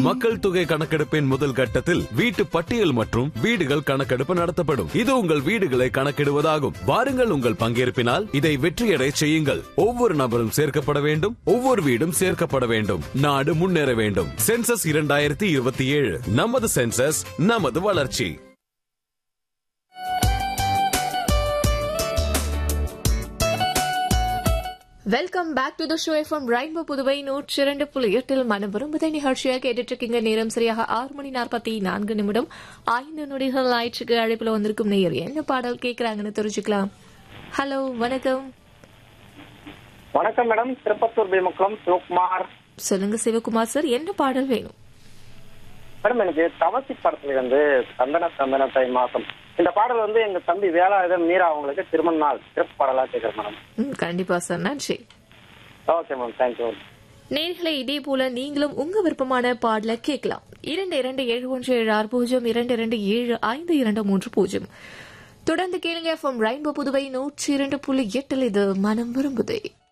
மக்கள் தொகை கணக்கெடுப்பின் முதல் கட்டத்தில் வீட்டு பட்டியல் மற்றும் வீடுகள் கணக்கெடுப்பு நடத்தப்படும் இது உங்கள் வீடுகளை கணக்கிடுவதாகும் வாருங்கள் உங்கள் பங்கேற்பினால் இதை வெற்றியடை செய்யுங்கள் ஒவ்வொரு நபரும் சேர்க்கப்பட வேண்டும் ஒவ்வொரு வீடும் சேர்க்கப்பட வேண்டும் நாடு முன்னேற வேண்டும் சென்சஸ் இரண்டாயிரத்தி இருபத்தி ஏழு நமது சென்சஸ் நமது வளர்ச்சி welcome back to the show FM Rainbow Puduvai நூற்றி இரண்டு புள்ளி எட்டில் மனவரும் புதை நிகழ்ச்சியாக கேட்டுட்டு இருக்கீங்க நேரம் சரியாக ஆறு மணி நாற்பத்தி நான்கு நிமிடம் ஐந்து நொடிகள் ஆயிற்றுக்கு அழைப்புல வந்திருக்கும் நேயர் என்ன பாடல் கேட்கறாங்கன்னு தெரிஞ்சுக்கலாம் ஹலோ வணக்கம் வணக்கம் மேடம் திருப்பத்தூர் பீமக்குளம் சிவகுமார் சொல்லுங்க சிவகுமார் சார் என்ன பாடல் வேணும் மேடம் எனக்கு தவசி படத்துல வந்து சந்தன சந்தன தை மாசம் இந்த பாடல் வந்து எங்க தம்பி வேலாயுதம் மீரா அவங்களுக்கு திருமண நாள் சிறப்பு பாடலா கேட்கிறேன் மேடம் ம், கண்டிப்பா சார் நன்றி ஓகே மேம் தேங்க்யூ நேர்களை இதே போல நீங்களும் உங்க விருப்பமான பாடல கேட்கலாம் இரண்டு இரண்டு ஏழு ஒன்று ஏழு ஆறு பூஜ்ஜியம் இரண்டு இரண்டு ஏழு ஐந்து இரண்டு மூன்று பூஜ்ஜியம் தொடர்ந்து கேளுங்க எஃப்எம் ரெயின்போ புதுவை நூற்றி இரண்டு புள்ளி எட்டில் இது மனம் விரும்புதே